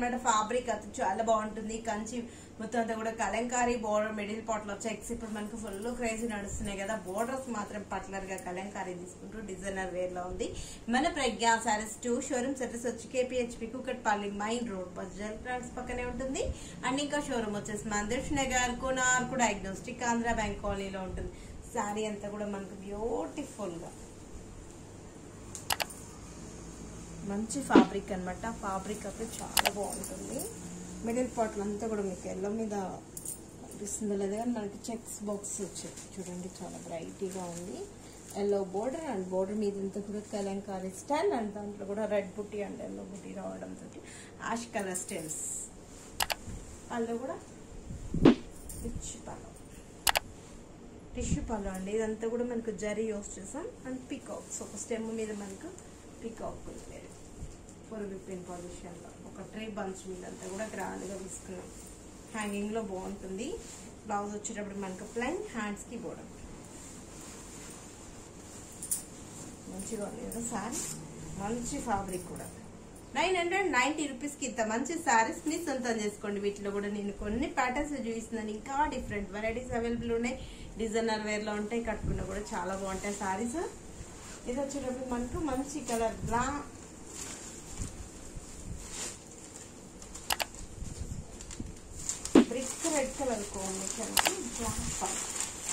అనమాట ఫ్యాబ్రిక్ అది చాలా బాగుంటుంది కంచి మొత్తం అంతా కూడా కలంకారీ బోర్డర్ మిడిల్ పాట్లో చెక్స్ ఇప్పుడు మనకు ఫుల్ క్రేజీ నడుస్తున్నాయి కదా బోర్డర్స్ మాత్రం పర్టికులర్ గా కలంకారీ తీసుకుంటూ డిజైనర్ వేర్ లో ఉంది మన Pragna saris two showrooms address వచ్చి కేపీహెచ్పి కుకట్పల్లి మైన్ రోడ్ బజల్ ట్రాన్స్ పక్కనే ఉంటుంది అండ్ ఇంకా షోరూమ్ వచ్చేసి మందిర్ష్ నగర్ కోనార్కు డయాగ్నోస్టిక్ ఆంధ్ర బ్యాంక్ కాలనీలో ఉంటుంది శారీ అంతా కూడా మనకు బ్యూటిఫుల్ గా మంచి ఫ్యాబ్రిక్ అన్నమాట ఫ్యాబ్రిక్ అయితే చాలా బాగుంటుంది మిడిల్ పార్ట్లో అంతా కూడా మీకు ఎల్లో మీద కనిపిస్తుందో లేదా కానీ మనకి చెక్స్ బాక్స్ వచ్చాయి చూడండి చాలా బ్రైటీగా ఉంది ఎల్లో బోర్డర్ అండ్ బోర్డర్ మీద అంతా కూడా కలంకారీ స్టైల్ అండ్ దాంట్లో కూడా రెడ్ బుట్టి అండ్ ఎల్లో బుట్టి రావడంతో యాష్ కలర్ స్టైల్స్ పళ్ళు కూడా రిచ్ పళ్ళు టిష్యూ పళ్ళు అండి ఇదంతా కూడా మనకు జరీ యూస్ చేసాం అండ్ పీకాక్స్ ఒక స్టెమ్ మీద మనకు పీకాక్ ఉంది ఫుల్ విప్పిన్ పొజిషన్లో ఒక ట్రీ బంచ్ మీద అంతా కూడా గ్రాండ్గా తీసుకున్నాం హ్యాంగింగ్లో బాగుంటుంది బ్లౌజ్ వచ్చేటప్పుడు మనకు ప్లైన్ హ్యాండ్స్కి బోర్డర్ మంచిగా ఉంది కదా సారీ మంచి ఫ్యాబ్రిక్ కూడా నైన్ హండ్రెడ్ నైన్టీ రూపీస్కి ఇంత మంచి శారీస్ ని సొంతం చేసుకోండి వీటిలో కూడా నేను కొన్ని ప్యాటర్న్స్ చూపిస్తున్నాను ఇంకా డిఫరెంట్ వెరైటీస్ అవైలబుల్ ఉన్నాయి డిజైనర్ వేర్లో ఉంటాయి కట్టుకున్నా కూడా చాలా బాగుంటాయి శారీస్ ఇది వచ్చేటప్పుడు మనకు మంచి కలర్ బ్లా brick red colour combination black pipe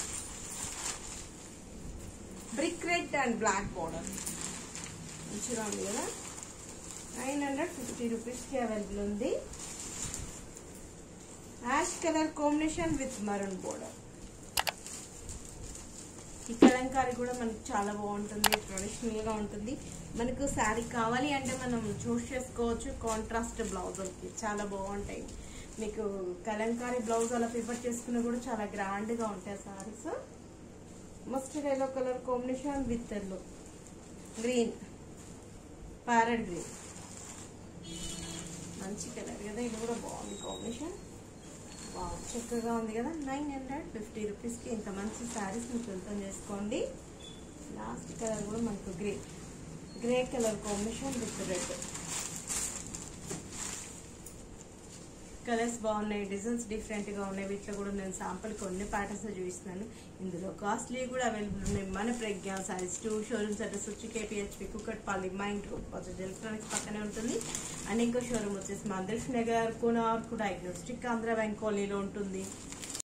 brick red and black border మంచిగా ఉంది కదా నైన్ హండ్రెడ్ ఫిఫ్టీ రూపీస్కి అవైలబుల్ ఉంది ash colour combination with maroon border ఈ కలంకారీ కూడా మనకు చాలా బాగుంటుంది ట్రెడిషనల్ గా ఉంటుంది మనకు శారీ కావాలి అంటే మనం చూస్ చేసుకోవచ్చు కాంట్రాస్ట్ బ్లౌజులకి చాలా బాగుంటాయి మీకు కలంకారీ బ్లౌజ్ అలా ప్రిఫర్ చేసుకున్నా కూడా చాలా గ్రాండ్ గా ఉంటాయి saris mustard yellow colour combination with yellow green parrot green మంచి కలర్ కదా ఇది కూడా బాగుంది కాంబినేషన్ వావ్, చక్కగా ఉంది కదా నైన్ హండ్రెడ్ ఫిఫ్టీ రూపీస్కి ఇంత మంచి శారీస్ మీకు సొంతం చేసుకోండి లాస్ట్ కలర్ కూడా మనకు grey grey colour combination with red colours బాగున్నాయి డిజైన్స్ డిఫరెంట్ గా ఉన్నాయి వీటిలో కూడా నేను శాంపుల్ కొన్ని ప్యాటర్న్స్ చూపిస్తున్నాను ఇందులో కాస్ట్లీ కూడా అవైలబుల్ ఉన్నాయి మన Pragna saris two showrooms address వచ్చి కేపీహెచ్పి కుక్కట్పల్లి మైండ్ రోడ్ వచ్చేసి ఎలక్ట్రానిక్స్ పక్కనే ఉంటుంది అండ్ ఇంకో షోరూమ్ వచ్చేసి మందర్ష్ నగర్ కోనార్కు డయాగ్నోస్టిక్ ఆంధ్ర బ్యాంక్ కాలనీలో ఉంటుంది